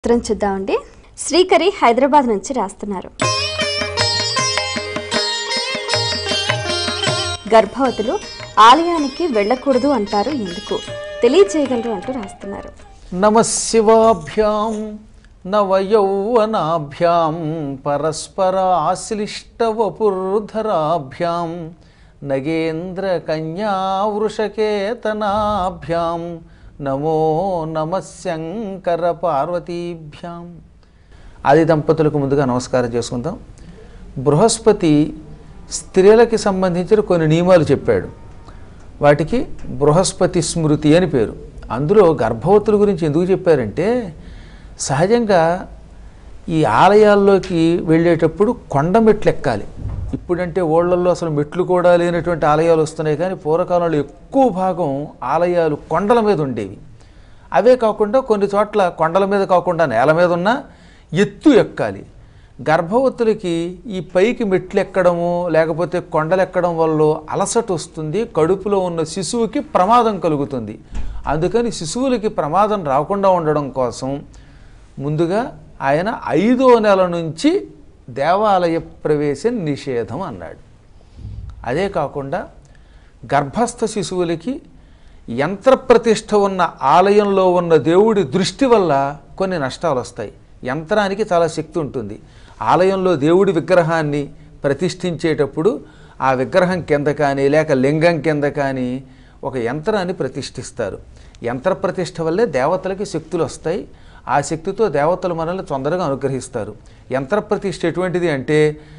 ఉత్తరం చూద్దామండి శ్రీకరి హైదరాబాద్ నుంచి రాస్తున్నారు గర్భవతులు ఆలయానికి వెళ్ళకూడదు అంటారు ఎందుకు తెలియచేయగలరు అంటూ రాస్తున్నారు నమశివాభ్యాం నవయౌవనాభ్యాం పరస్పరాశ్లిష్టవపుర్ధరాభ్యాం నగేంద్ర కన్యావృషకేతనాభ్యాం నమో నమ శంకర పార్వతీభ్యాం ఆది దంపతులకు ముందుగా నమస్కారం చేసుకుందాం బృహస్పతి స్త్రీలకి సంబంధించిన కొన్ని నియమాలు చెప్పాడు వాటికి బృహస్పతి స్మృతి అని పేరు అందులో గర్భవతుల గురించి ఎందుకు చెప్పారంటే సహజంగా ఈ ఆలయాల్లోకి వెళ్ళేటప్పుడు కొండ మెట్లు ఎక్కాలి ఇప్పుడంటే ఓళ్ళల్లో అసలు మెట్లు కూడా లేనటువంటి ఆలయాలు వస్తున్నాయి కానీ పూర్వకాలంలో ఎక్కువ భాగం ఆలయాలు కొండల మీద ఉండేవి అవే కాకుండా కొన్ని చోట్ల కొండల మీద కాకుండా నేల మీద ఉన్న ఎత్తు ఎక్కాలి గర్భవతులకి ఈ పైకి మెట్లు ఎక్కడము లేకపోతే కొండలు ఎక్కడం వల్ల అలసట వస్తుంది కడుపులో ఉన్న శిశువుకి ప్రమాదం కలుగుతుంది అందుకని శిశువులకి ప్రమాదం రాకుండా ఉండడం కోసం ముందుగా ఆయన ఐదో నెల నుంచి దేవాలయ ప్రవేశం నిషేధం అన్నాడు అదే కాకుండా గర్భస్థ శిశువులకి యంత్రప్రతిష్ఠ ఉన్న ఆలయంలో ఉన్న దేవుడి దృష్టి వల్ల కొన్ని నష్టాలు వస్తాయి యంత్రానికి చాలా శక్తి ఉంటుంది ఆలయంలో దేవుడి విగ్రహాన్ని ప్రతిష్ఠించేటప్పుడు ఆ విగ్రహం కింద కానీ లేక లింగం కింద కానీ ఒక యంత్రాన్ని ప్రతిష్ఠిస్తారు యంత్ర ప్రతిష్ఠ వల్లే దేవతలకి శక్తులు వస్తాయి ఆ శక్తితో దేవతలు మనల్ని తొందరగా అనుగ్రహిస్తారు యంత్ర ప్రతిష్ఠ ఎటువంటిది అంటే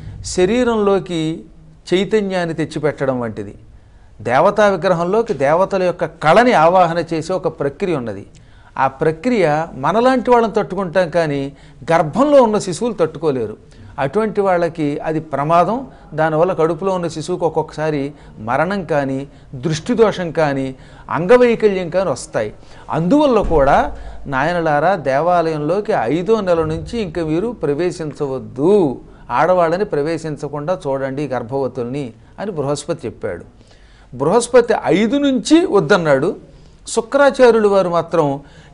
శరీరంలోకి చైతన్యాన్ని తెచ్చిపెట్టడం వంటిది దేవతా విగ్రహంలోకి దేవతల యొక్క కళని ఆవాహన చేసే ఒక ప్రక్రియ ఉన్నది ఆ ప్రక్రియ మనలాంటి వాళ్ళని తట్టుకుంటాం కానీ గర్భంలో ఉన్న శిశువులు తట్టుకోలేరు అటువంటి వాళ్ళకి అది ప్రమాదం దానివల్ల కడుపులో ఉన్న శిశువుకి ఒక్కొక్కసారి మరణం కానీ దృష్టి దోషం కానీ అంగవైకల్యం కానీ వస్తాయి అందువల్ల కూడా నాయనలారా దేవాలయంలోకి ఐదో నెల నుంచి ఇంక మీరు ప్రవేశించవద్దు ఆడవాళ్ళని ప్రవేశించకుండా చూడండి గర్భవతుల్ని అని బృహస్పతి చెప్పాడు బృహస్పతి ఐదు నుంచి వద్దన్నాడు శుక్రాచార్యులు వారు మాత్రం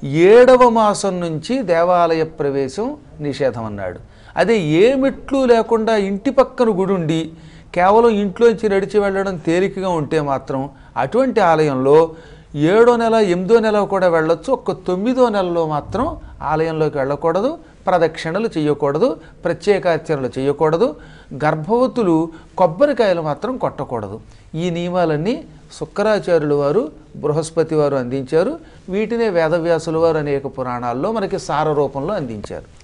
ఏడవ మాసం నుంచి దేవాలయ ప్రవేశం నిషేధం అన్నాడు అదే ఏ మెట్లు లేకుండా ఇంటి పక్కన గుడి ఉండి కేవలం ఇంట్లోంచి నడిచి వెళ్ళడం తేలికగా ఉంటే మాత్రం అటువంటి ఆలయంలో ఏడో నెల ఎనిమిదో నెల కూడా వెళ్ళొచ్చు ఒక్క తొమ్మిదో నెలలో మాత్రం ఆలయంలోకి వెళ్ళకూడదు ప్రదక్షిణలు చేయకూడదు ప్రత్యేకాచరణలు చేయకూడదు గర్భవతులు కొబ్బరికాయలు మాత్రం కొట్టకూడదు ఈ నియమాలన్నీ శుక్రాచార్యులు వారు బృహస్పతి వారు అందించారు వీటినే వేదవ్యాసుల వారు అనేక పురాణాల్లో మనకి సార రూపంలో అందించారు